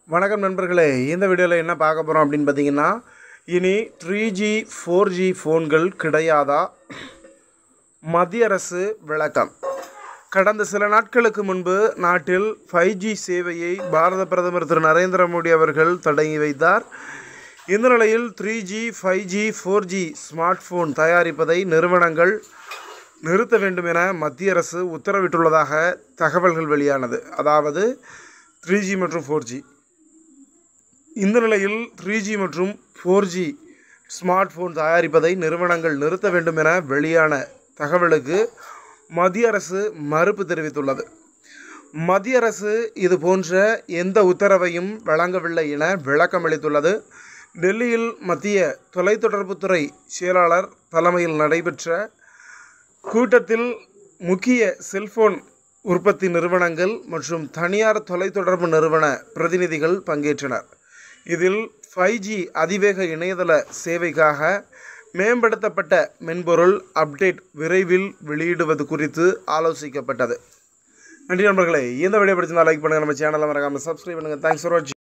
வணக்கம் நண்பர்களே இந்த வீடியோவில் என்ன பார்க்க போகிறோம் அப்படின்னு பார்த்தீங்கன்னா இனி த்ரீ ஜி ஃபோர் ஜி ஃபோன்கள் கிடையாதா மத்திய அரசு விளக்கம் கடந்த சில நாட்களுக்கு முன்பு நாட்டில் ஃபைவ் ஜி சேவையை பாரத பிரதமர் திரு நரேந்திர மோடி அவர்கள் தொடங்கி வைத்தார் இந்த நிலையில் three G five G four G smartphone தயாரிப்பதை நிறுவனங்கள் நிறுத்த வேண்டும் என மத்திய அரசு உத்தரவிட்டுள்ளதாக தகவல்கள் வெளியானது அதாவது த்ரீ ஜி மற்றும் ஃபோர் ஜி இந்த நிலையில் த்ரீ ஜி மற்றும் ஃபோர் ஜி ஸ்மார்ட் ஃபோன் தயாரிப்பதை நிறுவனங்கள் நிறுத்த வேண்டும் என வெளியான தகவலுக்கு மத்திய அரசு மறுப்பு தெரிவித்துள்ளது மத்திய அரசு இது போன்ற எந்த உத்தரவையும் வழங்கவில்லை என விளக்கம் அளித்துள்ளது டெல்லியில் மத்திய தொலைத்தொடர்புத்துறை செயலாளர் தலைமையில் நடைபெற்ற கூட்டத்தில் முக்கிய செல்போன் உற்பத்தி நிறுவனங்கள் மற்றும் தனியார் தொலைத்தொடர்பு நிறுவன பிரதிநிதிகள் பங்கேற்றனர் இதில் ஃபைவ் ஜி அதிவேக இணையதள சேவைக்காக மேம்படுத்தப்பட்ட மென்பொருள் அப்டேட் விரைவில் வெளியிடுவது குறித்து ஆலோசிக்கப்பட்டது நன்றி நண்பர்களே இந்த வீடியோ பிடிச்சிருந்தா லைக் பண்ணுங்கள் நம்ம சேனலை மறக்காமல் சப்ஸ்கிரைப் பண்ணுங்கள் தேங்க்ஸ் ஃபார் வாட்சிங்